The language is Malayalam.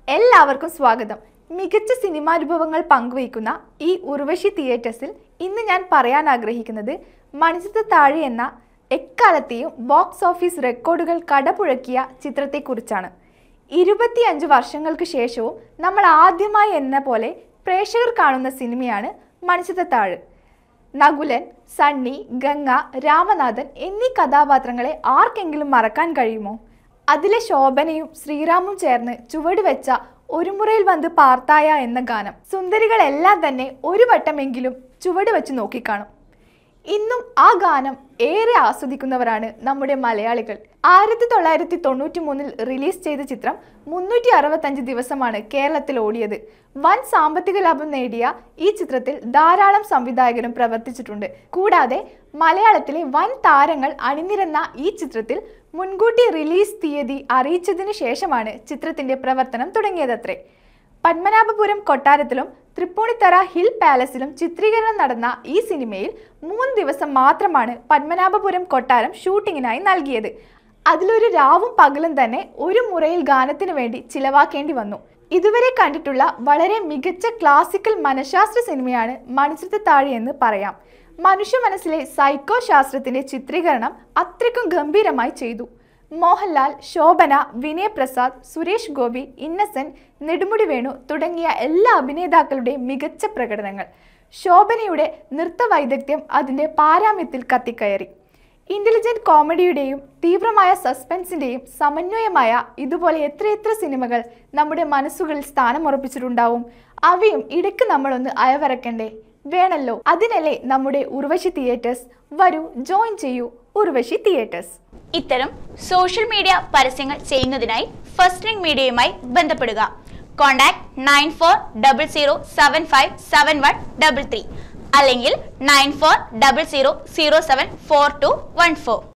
എല്ലാവർക്കും സ്വാഗതം മികച്ച സിനിമാനുഭവങ്ങൾ പങ്കുവയ്ക്കുന്ന ഈ ഉർവശി തിയേറ്റേഴ്സിൽ ഇന്ന് ഞാൻ പറയാൻ ആഗ്രഹിക്കുന്നത് മണിച്ചിത്ത താഴെ എന്ന എക്കാലത്തെയും ബോക്സ് ഓഫീസ് റെക്കോർഡുകൾ കടപുഴക്കിയ ചിത്രത്തെക്കുറിച്ചാണ് ഇരുപത്തിയഞ്ച് വർഷങ്ങൾക്ക് ശേഷവും നമ്മൾ ആദ്യമായി എന്ന പോലെ പ്രേക്ഷകർ കാണുന്ന സിനിമയാണ് മണിച്ചിത്തത്താഴ് നകുലൻ സണ്ണി ഗംഗ രാമനാഥൻ എന്നീ കഥാപാത്രങ്ങളെ ആർക്കെങ്കിലും മറക്കാൻ കഴിയുമോ അതിലെ ശോഭനയും ശ്രീറാമും ചേർന്ന് ചുവട് വെച്ച ഒരു മുറയിൽ വന്ന് പാർത്തായ എന്ന ഗാനം സുന്ദരികളെല്ലാം തന്നെ ഒരു വട്ടമെങ്കിലും ചുവട് വെച്ച് നോക്കിക്കാണും ഇന്നും ആ ഗാനം ഏറെ ആസ്വദിക്കുന്നവരാണ് നമ്മുടെ മലയാളികൾ ആയിരത്തി തൊള്ളായിരത്തി തൊണ്ണൂറ്റി മൂന്നിൽ റിലീസ് ചെയ്ത ചിത്രം മുന്നൂറ്റി അറുപത്തഞ്ച് ദിവസമാണ് കേരളത്തിൽ ഓടിയത് വൻ സാമ്പത്തിക ലാഭം നേടിയ ഈ ചിത്രത്തിൽ ധാരാളം സംവിധായകരും പ്രവർത്തിച്ചിട്ടുണ്ട് കൂടാതെ മലയാളത്തിലെ വൻ താരങ്ങൾ അണിനിരന്ന ഈ ചിത്രത്തിൽ മുൻകൂട്ടി റിലീസ് തീയതി അറിയിച്ചതിനു ശേഷമാണ് ചിത്രത്തിന്റെ പ്രവർത്തനം തുടങ്ങിയതത്രേ പത്മനാഭപുരം കൊട്ടാരത്തിലും തൃപ്പൂണിത്തറ ഹിൽ പാലസിലും ചിത്രീകരണം നടന്ന ഈ സിനിമയിൽ മൂന്ന് ദിവസം മാത്രമാണ് പത്മനാഭപുരം കൊട്ടാരം ഷൂട്ടിങ്ങിനായി നൽകിയത് അതിലൊരു രാവും പകലും തന്നെ ഒരു മുറയിൽ ഗാനത്തിനു വേണ്ടി ചിലവാക്കേണ്ടി വന്നു ഇതുവരെ കണ്ടിട്ടുള്ള വളരെ മികച്ച ക്ലാസിക്കൽ മനഃശാസ്ത്ര സിനിമയാണ് മണിച്ചിത്രത്താഴി എന്ന് പറയാം മനുഷ്യ മനസ്സിലെ സൈക്കോ ശാസ്ത്രത്തിന്റെ ചിത്രീകരണം അത്രയ്ക്കും ഗംഭീരമായി ചെയ്തു മോഹൻലാൽ ശോഭന വിനയ് പ്രസാദ് സുരേഷ് ഗോപി ഇന്നസെന്റ് നെടുമുടി വേണു തുടങ്ങിയ എല്ലാ അഭിനേതാക്കളുടെയും മികച്ച പ്രകടനങ്ങൾ ശോഭനയുടെ നൃത്തവൈദഗ്ധ്യം അതിൻ്റെ പാരാമ്യത്തിൽ കത്തിക്കയറി ഇന്റലിജന്റ് കോമഡിയുടെയും തീവ്രമായ സസ്പെൻസിന്റെയും സമന്വയമായ ഇതുപോലെ എത്രയെത്ര സിനിമകൾ നമ്മുടെ മനസ്സുകളിൽ സ്ഥാനമുറപ്പിച്ചിട്ടുണ്ടാവും അവയും ഇടയ്ക്ക് നമ്മളൊന്ന് അയവറക്കണ്ടേ വേണല്ലോ അതിനല്ലേ നമ്മുടെ ഉർവശി തിയേറ്റേഴ്സ് വരൂ ജോയിൻ ചെയ്യൂ ഉർവശി തിയേറ്റേഴ്സ് ഇത്തരം സോഷ്യൽ മീഡിയ പരസ്യങ്ങൾ ചെയ്യുന്നതിനായി ഫസ്റ്റ് റിംഗ് മീഡിയയുമായി ബന്ധപ്പെടുക contact nine four double zero seven five seven one double three അല്ലെങ്കിൽ nine four double zero zero seven four two one four